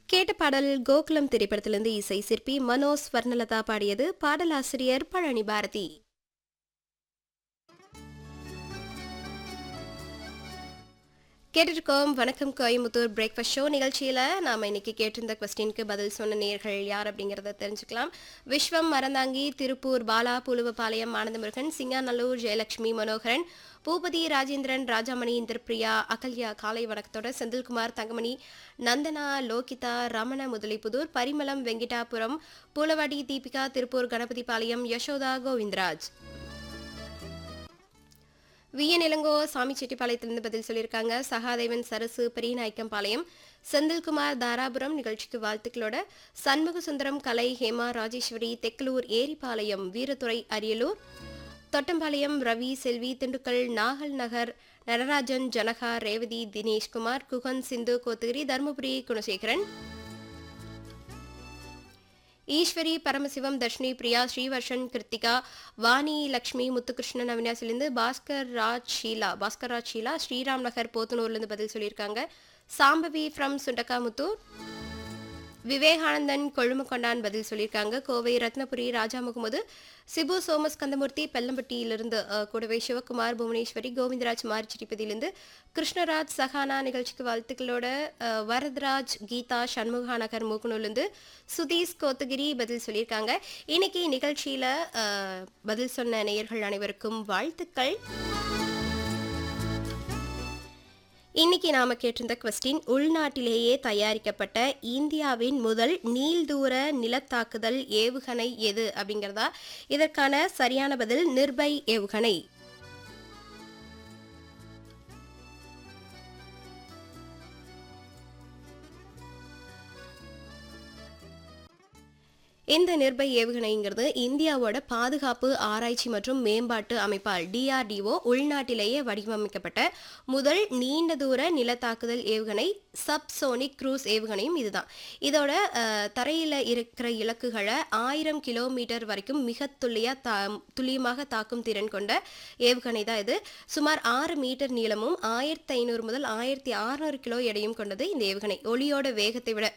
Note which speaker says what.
Speaker 1: கேட்ட பாடல் கோகுலம் திரைப்படத்திலிருந்து இசை சிற்பி மனோஜ் ஸ்வர்ணலதா பாடியது பாடலாசிரியர் பழனி பாரதி கேட்டிருக்கோம் வணக்கம் கோயம்புத்தூர் பிரேக்ஃபாஸ்ட் ஷோ நிகழ்ச்சியில் நாம் இன்னைக்கு கேட்டிருந்த கொஸ்டினுக்கு பதில் சொன்ன நேர்கள் யார் அப்படிங்கிறத தெரிஞ்சுக்கலாம் விஸ்வம் மரந்தாங்கி திருப்பூர் பாலா புலுவபாளையம் ஆனந்தமுருகன் சிங்காநல்லூர் ஜெயலட்சுமி மனோகரன் பூபதி ராஜேந்திரன் ராஜாமணி இந்திரபிரியா அகல்யா காலை வணக்கத்தோட செந்தில்குமார் தங்கமணி நந்தனா லோகிதா ரமண முதலிப்புதூர் பரிமளம் வெங்கிட்டாபுரம் பூலவாடி தீபிகா திருப்பூர் கணபதிபாளையம் யசோதா கோவிந்தராஜ் விஎன் இளங்கோ சாமி செட்டிப்பாளையத்திலிருந்து பதில் சொல்லியிருக்காங்க சகாதேவன் சரசு பெரியநாயக்கம்பாளையம் செந்தில்குமார் தாராபுரம் நிகழ்ச்சிக்கு வாழ்த்துக்களோட சண்முக சுந்தரம் கலை ஹேமா ராஜேஸ்வரி தெக்கலூர் ஏரிப்பாளையம் வீரத்துறை அரியலூர் தொட்டம்பாளையம் ரவி செல்வி திண்டுக்கல் நாகல் நகர் நடராஜன் ஜனகா ரேவதி தினேஷ்குமார் குகன் சிந்து கோத்தகிரி தருமபுரி குணசேகரன் ஈஸ்வரி பரமசிவம் தர்ஷினி பிரியா ஸ்ரீவர்ஷன் கிருத்திகா வாணி லக்ஷ்மி முத்துகிருஷ்ணன் அவினாசிலிருந்து பாஸ்கர் ராஜ் ஷீலா பாஸ்கர் ராஜ் ஷீலா ஸ்ரீராம் நகர் போத்தனூர்லேருந்து பதில் சொல்லியிருக்காங்க சாம்பவி ஃப்ரம் சுண்டக்காமுத்தூர் விவேகானந்தன் கொழுமக்கொண்டான் பதில் சொல்லியிருக்காங்க கோவை ரத்னபுரி ராஜா முகமது சிபு சோமஸ் கந்தமூர்த்தி பெல்லம்பட்டியிலிருந்து அஹ், கூடவே சிவகுமார் புவனேஸ்வரி கோவிந்தராஜ் மாரிச்சிட்டிப்பதிலிருந்து கிருஷ்ணராஜ் சஹானா நிகழ்ச்சிக்கு வாழ்த்துக்களோட அஹ், வரதராஜ் கீதா சண்முகா நகர் மூக்கனூர்லேருந்து சுதீஷ் கோத்தகிரி பதில் சொல்லியிருக்காங்க இன்னைக்கு நிகழ்ச்சியில் பதில் சொன்ன நேயர்கள் அனைவருக்கும் வாழ்த்துக்கள் இன்னைக்கு நாம கேட்டிருந்த கொஸ்டின் உள்நாட்டிலேயே தயாரிக்கப்பட்ட இந்தியாவின் முதல் நீள்தூர நிலத்தாக்குதல் ஏவுகணை எது அப்படிங்கிறதா இதற்கான சரியான பதில் நிர்பை ஏவுகணை இந்த நிர்பை ஏவுகணைங்கிறது இந்தியாவோட பாதுகாப்பு ஆராய்ச்சி மற்றும் மேம்பாட்டு அமைப்பால் டிஆர்டிஓ உள்நாட்டிலேயே வடிவமைக்கப்பட்ட முதல் நீண்ட தூர நிலத்தாக்குதல் ஏவுகணை சப்சோனிக் க்ரூஸ் ஏவுகணையும் இதுதான் இதோட அஹ், தரையில இருக்கிற இலக்குகளை ஆயிரம் கிலோமீட்டர் வரைக்கும் மிக துல்லியா தா துல்லியமாக தாக்கும் திறன் கொண்ட ஏவுகணை தான் இது சுமார் ஆறு மீட்டர் நீளமும் ஆயிரத்தி ஐநூறு முதல் ஆயிரத்தி அறுநூறு கிலோ எடையும் கொண்டது இந்த ஏவுகணை ஒளியோட வேகத்தை விட